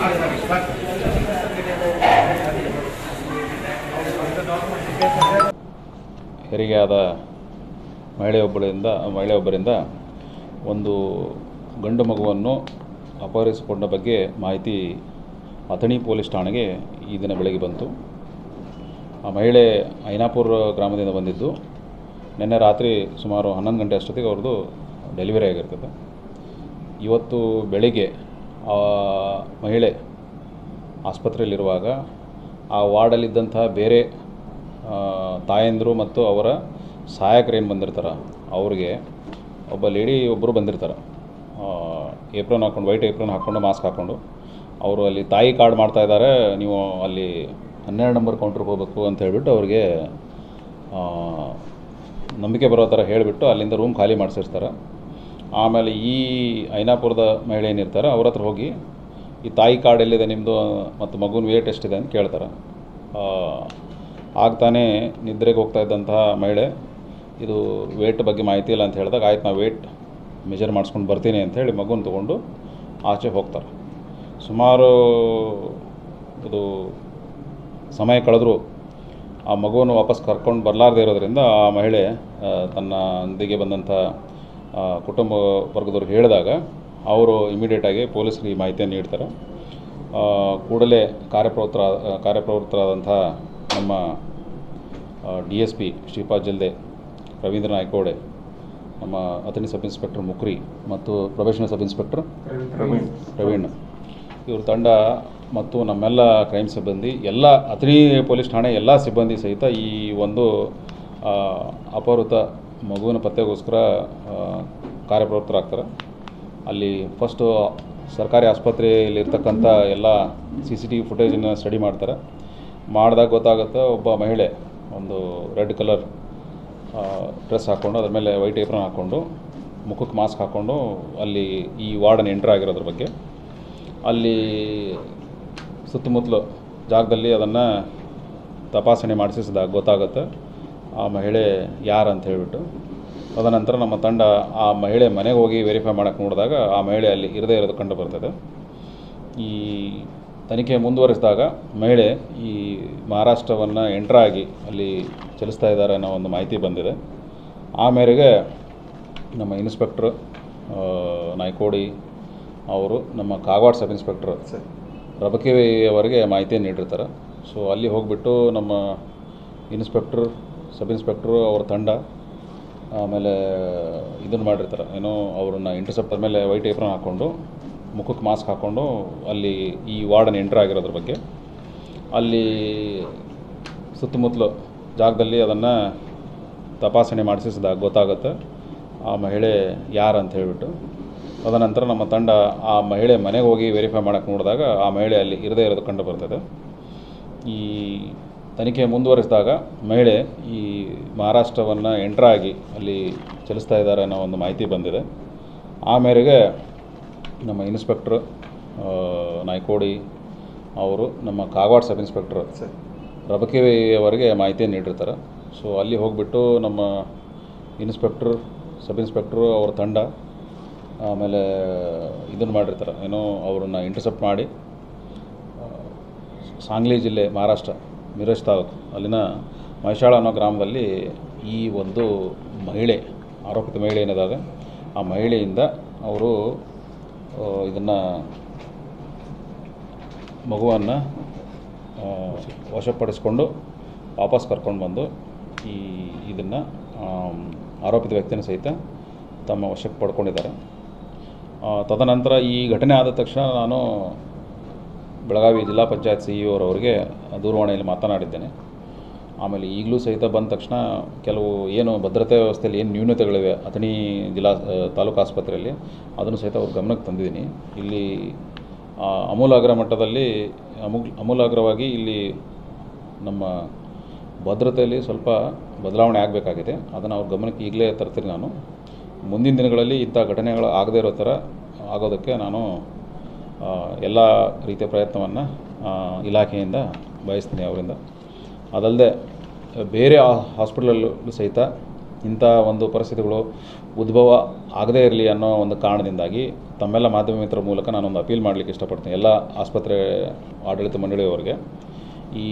ಹೆರಿಗೆಯಾದ ಮಹಿಳೆಯೊಬ್ಬಳಿಂದ ಮಹಿಳೆಯೊಬ್ಬರಿಂದ ಒಂದು ಗಂಡು ಮಗುವನ್ನು ಅಪಹರಿಸಿಕೊಂಡ ಬಗ್ಗೆ ಮಾಹಿತಿ ಅಥಣಿ ಪೊಲೀಸ್ ಠಾಣೆಗೆ ಈ ದಿನ ಬೆಳಗ್ಗೆ ಬಂತು ಆ ಮಹಿಳೆ ಐನಾಪುರ ಗ್ರಾಮದಿಂದ ಬಂದಿದ್ದು ನಿನ್ನೆ ರಾತ್ರಿ ಸುಮಾರು ಹನ್ನೊಂದು ಗಂಟೆ ಅಷ್ಟೊತ್ತಿಗೆ ಅವ್ರದ್ದು ಡೆಲಿವರಿ ಆಗಿರ್ತದೆ ಇವತ್ತು ಬೆಳಿಗ್ಗೆ ಆ ಮಹಿಳೆ ಆಸ್ಪತ್ರೆಯಲ್ಲಿರುವಾಗ ಆ ವಾರ್ಡಲ್ಲಿದ್ದಂತಹ ಬೇರೆ ಆ, ತಾಯಂದಿರು ಮತ್ತು ಅವರ ಸಹಾಯಕರು ಏನು ಬಂದಿರ್ತಾರೆ ಅವ್ರಿಗೆ ಒಬ್ಬ ಲೇಡಿ ಒಬ್ಬರು ಬಂದಿರ್ತಾರೆ ಏಪ್ರನ್ ಹಾಕ್ಕೊಂಡು ವೈಟ್ ಏಪ್ರನ್ ಹಾಕ್ಕೊಂಡು ಮಾಸ್ಕ್ ಹಾಕ್ಕೊಂಡು ಅವರು ಅಲ್ಲಿ ತಾಯಿ ಕಾರ್ಡ್ ಮಾಡ್ತಾ ಇದ್ದಾರೆ ನೀವು ಅಲ್ಲಿ ಹನ್ನೆರಡು ನಂಬರ್ ಕೌಂಟ್ರಿಗೆ ಹೋಗಬೇಕು ಅಂತ ಹೇಳ್ಬಿಟ್ಟು ಅವ್ರಿಗೆ ಆ, ನಂಬಿಕೆ ಬರೋ ಥರ ಹೇಳಿಬಿಟ್ಟು ಅಲ್ಲಿಂದ ರೂಮ್ ಖಾಲಿ ಮಾಡಿಸಿರ್ತಾರೆ ಆಮೇಲೆ ಈ ಐನಾಪುರದ ಮಹಿಳೆ ಏನಿರ್ತಾರೆ ಅವ್ರ ಹತ್ರ ಹೋಗಿ ಈ ತಾಯಿ ಕಾರ್ಡ್ ಎಲ್ಲಿದೆ ನಿಮ್ಮದು ಮತ್ತು ಮಗುನ ವೇಟ್ ಎಷ್ಟಿದೆ ಅಂತ ಕೇಳ್ತಾರೆ ಆ, ಆಗ ತಾನೇ ನಿದ್ರೆಗೆ ಹೋಗ್ತಾ ಇದ್ದಂತಹ ಮಹಿಳೆ ಇದು ವೇಟ್ ಬಗ್ಗೆ ಮಾಹಿತಿ ಇಲ್ಲ ಅಂತ ಹೇಳಿದಾಗ ಆಯ್ತು ನಾವು ವೇಟ್ ಮೆಜರ್ ಮಾಡಿಸ್ಕೊಂಡು ಬರ್ತೀನಿ ಅಂತ ಹೇಳಿ ಮಗುನ ತೊಗೊಂಡು ಆಚೆ ಹೋಗ್ತಾರೆ ಸುಮಾರು ಇದು ಸಮಯ ಕಳೆದ್ರು ಆ ಮಗುವನ್ನು ವಾಪಸ್ ಕರ್ಕೊಂಡು ಬರಲಾರ್ದೇ ಇರೋದ್ರಿಂದ ಆ ಮಹಿಳೆ ಆ, ತನ್ನ ಅಂದಿಗೆ ಬಂದಂಥ ಆ, ಕುಟುಂಬ ವರ್ಗದವ್ರಿಗೆ ಹೇಳಿದಾಗ ಅವರು ಇಮಿಡಿಯೇಟಾಗಿ ಪೊಲೀಸರಿಗೆ ಈ ಮಾಹಿತಿಯನ್ನು ನೀಡ್ತಾರೆ ಆ, ಕೂಡಲೇ ಕಾರ್ಯಪ್ರವೃತ್ತರ ಕಾರ್ಯಪ್ರವೃತ್ತರಾದಂಥ ನಮ್ಮ D S P Shripad Jalde Ravindra Naikode ನಮ್ಮ ಅಥಣಿ ಸಬ್ ಇನ್ಸ್ಪೆಕ್ಟರ್ ಮುಕ್ರಿ ಮತ್ತು ಪ್ರೊಬೆಷನಲ್ ಸಬ್ ಇನ್ಸ್ಪೆಕ್ಟರ್ ಪ್ರವೀಣ್ ಇವ್ರ ತಂಡ ಮತ್ತು ನಮ್ಮೆಲ್ಲ ಕ್ರೈಮ್ ಸಿಬ್ಬಂದಿ ಎಲ್ಲ ಅಥಣಿ ಪೊಲೀಸ್ ಠಾಣೆ ಎಲ್ಲ ಸಿಬ್ಬಂದಿ ಸಹಿತ ಈ ಒಂದು ಆ, ಅಪಹೃತ ಮಗುವಿನ ಪತ್ತೆಗೋಸ್ಕರ ಆ, ಕಾರ್ಯಪ್ರವೃತ್ತರಾಗ್ತಾರೆ ಅಲ್ಲಿ ಫಸ್ಟು ಸರ್ಕಾರಿ ಆಸ್ಪತ್ರೆಯಲ್ಲಿ ಇರ್ತಕ್ಕಂಥ ಎಲ್ಲ ಸಿ ಸಿ ಟಿ ವಿ ಫುಟೇಜನ್ನು ಸ್ಟಡಿ ಮಾಡ್ತಾರೆ ಮಾಡಿದಾಗ ಗೊತ್ತಾಗುತ್ತೆ ಒಬ್ಬ ಮಹಿಳೆ ಒಂದು ರೆಡ್ ಕಲರ್ ಡ್ರೆಸ್ ಹಾಕ್ಕೊಂಡು ಅದ್ರ ಮೇಲೆ ವೈಟ್ ಏಪ್ರನ್ ಹಾಕ್ಕೊಂಡು ಮುಖಕ್ಕೆ ಮಾಸ್ಕ್ ಹಾಕ್ಕೊಂಡು ಅಲ್ಲಿ ಈ ವಾರ್ಡನ್ ಎಂಟ್ರ್ ಆಗಿರೋದ್ರ ಬಗ್ಗೆ ಅಲ್ಲಿ ಸುತ್ತಮುತ್ತಲು ಜಾಗದಲ್ಲಿ ಅದನ್ನು ತಪಾಸಣೆ ಮಾಡಿಸಿಸಿದಾಗ ಗೊತ್ತಾಗುತ್ತೆ ಆ ಮಹಿಳೆ ಯಾರು ಅಂತ ಹೇಳಿಬಿಟ್ಟು ತದನಂತರ ನಮ್ಮ ತಂಡ ಆ ಮಹಿಳೆ ಮನೆಗೆ ಹೋಗಿ ವೆರಿಫೈ ಮಾಡೋಕ್ಕೆ ನೋಡಿದಾಗ ಆ ಮಹಿಳೆ ಅಲ್ಲಿ ಇರದೇ ಇರೋದು ಕಂಡು ಬರ್ತದೆ ಈ ತನಿಖೆ ಮುಂದುವರಿಸಿದಾಗ ಮಹಿಳೆ ಈ ಮಹಾರಾಷ್ಟ್ರವನ್ನು ಎಂಟ್ರ್ ಆಗಿ ಅಲ್ಲಿ ಚಲಿಸ್ತಾ ಇದ್ದಾರೆ ಅನ್ನೋ ಒಂದು ಮಾಹಿತಿ ಬಂದಿದೆ ಆ ಮೇರೆಗೆ ನಮ್ಮ ಇನ್ಸ್ಪೆಕ್ಟ್ರ್ ಆ, ನಾಯ್ಕೋಡಿ ಅವರು ನಮ್ಮ ಕಾಗವಾಡ ಸಬ್ ಇನ್ಸ್ಪೆಕ್ಟ್ರ್ ರಬಕಿವಿ ಅವರಿಗೆ ಮಾಹಿತಿಯನ್ನು ನೀಡಿರ್ತಾರೆ ಸೊ ಅಲ್ಲಿ ಹೋಗಿಬಿಟ್ಟು ನಮ್ಮ ಇನ್ಸ್ಪೆಕ್ಟ್ರ್ ಸಬ್ ಇನ್ಸ್ಪೆಕ್ಟ್ರು ಅವ್ರ ತಂಡ ಆಮೇಲೆ ಇದನ್ನು ಮಾಡಿರ್ತಾರೆ ಏನೋ ಅವ್ರನ್ನ ಇಂಟರ್ಸೆಪ್ಟ್ ಮೇಲೆ ವೈಟ್ ಏಪ್ರನ್ ಹಾಕ್ಕೊಂಡು ಮುಖಕ್ಕೆ ಮಾಸ್ಕ್ ಹಾಕ್ಕೊಂಡು ಅಲ್ಲಿ ಈ ವಾರ್ಡನ್ ಎಂಟ್ರ್ ಆಗಿರೋದ್ರ ಬಗ್ಗೆ ಅಲ್ಲಿ ಸುತ್ತಮುತ್ತಲು ಜಾಗದಲ್ಲಿ ಅದನ್ನು ತಪಾಸಣೆ ಮಾಡಿಸಿಸಿದಾಗ ಗೊತ್ತಾಗುತ್ತೆ ಆ ಮಹಿಳೆ ಯಾರು ಅಂತ ಹೇಳಿಬಿಟ್ಟು ತದನಂತರ ನಮ್ಮ ತಂಡ ಆ ಮಹಿಳೆ ಮನೆಗೆ ಹೋಗಿ ವೆರಿಫೈ ಮಾಡೋಕ್ಕೆ ನೋಡಿದಾಗ ಆ ಮಹಿಳೆ ಅಲ್ಲಿ ಇರದೇ ಇರೋದು ಕಂಡು ಬರ್ತದೆ ಈ ತನಿಖೆ ಮುಂದುವರಿಸಿದಾಗ ಮಹಿಳೆ ಈ ಮಹಾರಾಷ್ಟ್ರವನ್ನು ಎಂಟ್ರ್ ಆಗಿ ಅಲ್ಲಿ ಚಲಿಸ್ತಾ ಇದ್ದಾರೆ ಅನ್ನೋ ಒಂದು ಮಾಹಿತಿ ಬಂದಿದೆ ಆ ಮೇರೆಗೆ ನಮ್ಮ ಇನ್ಸ್ಪೆಕ್ಟ್ರ್ ಆ, ನಾಯ್ಕೋಡಿ ಅವರು ನಮ್ಮ ಕಾಗವಾಡ ಸಬ್ ಇನ್ಸ್ಪೆಕ್ಟ್ರ್ ರಬಕಿವಿ ಅವರಿಗೆ ಮಾಹಿತಿಯನ್ನು ನೀಡಿರ್ತಾರೆ ಸೊ ಅಲ್ಲಿ ಹೋಗಿಬಿಟ್ಟು ನಮ್ಮ ಇನ್ಸ್ಪೆಕ್ಟ್ರ್ ಸಬ್ ಇನ್ಸ್ಪೆಕ್ಟ್ರು ಅವ್ರ ತಂಡ ಆಮೇಲೆ ಇದನ್ನು ಮಾಡಿರ್ತಾರೆ ಏನೋ ಅವ್ರನ್ನ ಇಂಟರ್ಸೆಪ್ಟ್ ಮಾಡಿ ಆ, ಸಾಂಗ್ಲಿ ಜಿಲ್ಲೆ ಮಹಾರಾಷ್ಟ್ರ ಮಿರಜ್ ತಾಲೂಕು ಅಲ್ಲಿನ ಮೈಶಾಳ ಅನ್ನೋ ಗ್ರಾಮದಲ್ಲಿ ಈ ಒಂದು ಮಹಿಳೆ ಆರೋಪಿತ ಮಹಿಳೆ ಏನಿದ್ದಾರೆ ಆ ಮಹಿಳೆಯಿಂದ ಅವರು ಇದನ್ನು ಮಗುವನ್ನು ವಶಪಡಿಸ್ಕೊಂಡು ವಾಪಸ್ ಕರ್ಕೊಂಡು ಬಂದು ಈ ಇದನ್ನು ಆರೋಪಿತ ವ್ಯಕ್ತಿನ ಸಹಿತ ತಮ್ಮ ವಶಕ್ಕೆ ಪಡ್ಕೊಂಡಿದ್ದಾರೆ ಆ, ತದನಂತರ ಈ ಘಟನೆ ಆದ ತಕ್ಷಣ ನಾನು ಬೆಳಗಾವಿ ಜಿಲ್ಲಾ ಪಂಚಾಯತ್ ಸಿ ಇ ಅವರವರಿಗೆ ದೂರವಾಣಿಯಲ್ಲಿ ಮಾತನಾಡಿದ್ದೇನೆ ಆಮೇಲೆ ಈಗಲೂ ಸಹಿತ ಬಂದ ತಕ್ಷಣ ಕೆಲವು ಏನು ಭದ್ರತೆ ವ್ಯವಸ್ಥೆಯಲ್ಲಿ ಏನು ನ್ಯೂನತೆಗಳಿವೆ ಅಥಣಿ ಜಿಲ್ಲಾ ಆ, ತಾಲೂಕು ಆಸ್ಪತ್ರೆಯಲ್ಲಿ ಅದನ್ನು ಸಹಿತ ಅವ್ರ ಗಮನಕ್ಕೆ ತಂದಿದ್ದೀನಿ ಇಲ್ಲಿ ಆ, ಅಮೂಲಾಗ್ರ ಮಟ್ಟದಲ್ಲಿ ಅಮೂ ಅಮೂಲಾಗ್ರವಾಗಿ ಇಲ್ಲಿ ನಮ್ಮ ಭದ್ರತೆಯಲ್ಲಿ ಸ್ವಲ್ಪ ಬದಲಾವಣೆ ಆಗಬೇಕಾಗಿದೆ ಅದನ್ನು ಅವ್ರ ಗಮನಕ್ಕೆ ಈಗಲೇ ತರ್ತೀನಿ ನಾನು ಮುಂದಿನ ದಿನಗಳಲ್ಲಿ ಇಂಥ ಘಟನೆಗಳು ಆಗದೇ ಇರೋ ಥರ ಆಗೋದಕ್ಕೆ ನಾನು ಆ, ಎಲ್ಲ ರೀತಿಯ ಪ್ರಯತ್ನವನ್ನು ಇಲಾಖೆಯಿಂದ ಬಯಸ್ತೀನಿ ಅವರಿಂದ ಅದಲ್ಲದೆ ಬೇರೆ ಹಾಸ್ಪಿಟಲಲ್ಲೂ ಸಹಿತ ಇಂಥ ಒಂದು ಪರಿಸ್ಥಿತಿಗಳು ಉದ್ಭವ ಆಗದೇ ಇರಲಿ ಅನ್ನೋ ಒಂದು ಕಾರಣದಿಂದಾಗಿ ತಮ್ಮೆಲ್ಲ ಮಾಧ್ಯಮ ಮಿತ್ರರ ಮೂಲಕ ನಾನೊಂದು ಅಪೀಲ್ ಮಾಡಲಿಕ್ಕೆ ಇಷ್ಟಪಡ್ತೀನಿ ಎಲ್ಲ ಆಸ್ಪತ್ರೆ ಆಡಳಿತ ಮಂಡಳಿಯವರಿಗೆ ಈ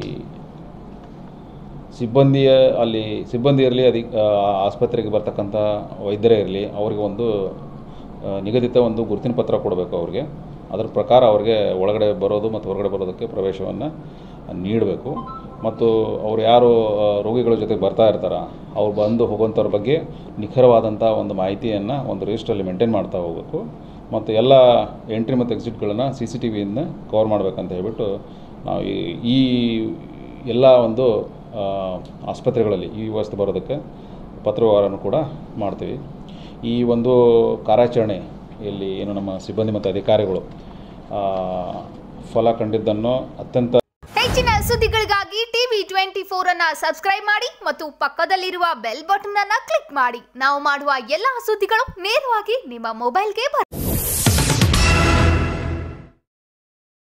ಸಿಬ್ಬಂದಿಯ ಅಲ್ಲಿ ಸಿಬ್ಬಂದಿ ಇರಲಿ ಅದಿ ಆ, ಆಸ್ಪತ್ರೆಗೆ ಬರ್ತಕ್ಕಂಥ ವೈದ್ಯರೇ ಇರಲಿ ಅವ್ರಿಗೆ ಒಂದು ಆ, ನಿಗದಿತ ಒಂದು ಗುರುತಿನ ಪತ್ರ ಕೊಡಬೇಕು ಅವ್ರಿಗೆ ಅದರ ಪ್ರಕಾರ ಅವ್ರಿಗೆ ಒಳಗಡೆ ಬರೋದು ಮತ್ತು ಹೊರಗಡೆ ಬರೋದಕ್ಕೆ ಪ್ರವೇಶವನ್ನು ನೀಡಬೇಕು ಮತ್ತು ಅವ್ರು ಯಾರು ಆ, ರೋಗಿಗಳ ಜೊತೆ ಬರ್ತಾ ಇರ್ತಾರ ಅವ್ರು ಬಂದು ಹೋಗುವಂಥವ್ರ ಬಗ್ಗೆ ನಿಖರವಾದಂಥ ಒಂದು ಮಾಹಿತಿಯನ್ನು ಒಂದು ರಿಜಿಸ್ಟ್ರಲ್ಲಿ ಮೇಂಟೈನ್ ಮಾಡ್ತಾ ಹೋಗಬೇಕು ಮತ್ತು ಎಲ್ಲ ಎಂಟ್ರಿ ಮತ್ತು ಎಕ್ಸಿಟ್ಗಳನ್ನು ಸಿ ಸಿ ಟಿ ವಿಯಿಂದ ಕವರ್ ಮಾಡಬೇಕಂತ ಹೇಳ್ಬಿಟ್ಟು ನಾವು ಈ ಈ ಎಲ್ಲ ಒಂದು ಆ, ಆಸ್ಪತ್ರೆಗಳಲ್ಲಿ ಈ ವ್ಯವಸ್ಥೆ ಬರೋದಕ್ಕೆ ಪತ್ರವ್ಯವಹಾರನೂ ಕೂಡ ಮಾಡ್ತೀವಿ ಈ ಒಂದು ಕಾರ್ಯಾಚರಣೆ ಇಲ್ಲಿ ಏನು ನಮ್ಮ ಸಿಬ್ಬಂದಿ ಮತ್ತು ಅಧಿಕಾರಿಗಳು ಆ, ಫಲ ಕಂಡಿದ್ದನ್ನು ಅತ್ಯಂತ ಹೆಚ್ಚಿನ ಸುದ್ದಿಗಳಿಗಾಗಿ ಟಿವಿ ಟ್ವೆಂಟಿ ಫೋರ್ ಅನ್ನ ಸಬ್ಸ್ಕ್ರೈಬ್ ಮಾಡಿ ಮತ್ತು ಪಕ್ಕದಲ್ಲಿರುವ ಬೆಲ್ ಬಟನ್ ಅನ್ನ ಕ್ಲಿಕ್ ಮಾಡಿ ನಾವು ಮಾಡುವ ಎಲ್ಲಾ ಸುದ್ದಿಗಳು ನೇರವಾಗಿ ನಿಮ್ಮ ಮೊಬೈಲ್ಗೆ ಬರುತ್ತೆ